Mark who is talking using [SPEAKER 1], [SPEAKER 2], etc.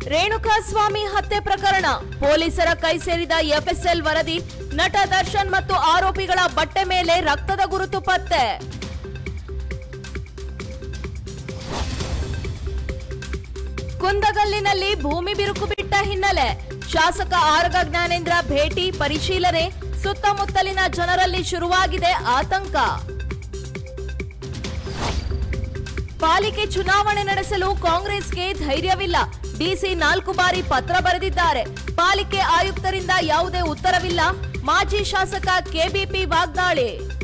[SPEAKER 1] ರೇಣುಕಾಸ್ವಾಮಿ ಹತ್ಯೆ ಪ್ರಕರಣ ಪೊಲೀಸರ ಕೈ ಸೇರಿದ ಎಫ್ಎಸ್ಎಲ್ ವರದಿ ನಟ ದರ್ಶನ್ ಮತ್ತು ಆರೋಪಿಗಳ ಬಟ್ಟೆ ಮೇಲೆ ರಕ್ತದ ಗುರುತು ಪತ್ತೆ ಕುಂದಗಲ್ಲಿನಲ್ಲಿ ಭೂಮಿ ಬಿರುಕು ಬಿಟ್ಟ ಹಿನ್ನೆಲೆ ಶಾಸಕ ಆರಗ ಜ್ಞಾನೇಂದ್ರ ಭೇಟಿ ಪರಿಶೀಲನೆ ಸುತ್ತಮುತ್ತಲಿನ ಜನರಲ್ಲಿ ಶುರುವಾಗಿದೆ ಆತಂಕ ಪಾಲಿಕೆ ಚುನಾವಣೆ ನಡೆಸಲು ಕಾಂಗ್ರೆಸ್ಗೆ ಧೈರ್ಯವಿಲ್ಲ ಡಿಸಿ ನಾಲ್ಕು ಬಾರಿ ಪತ್ರ ಬರೆದಿದ್ದಾರೆ ಪಾಲಿಕೆ ಆಯುಕ್ತರಿಂದ ಯಾವುದೇ ಉತ್ತರವಿಲ್ಲ ಮಾಜಿ ಶಾಸಕ ಕೆಬಿಪಿ ವಾಗ್ದಾಳಿ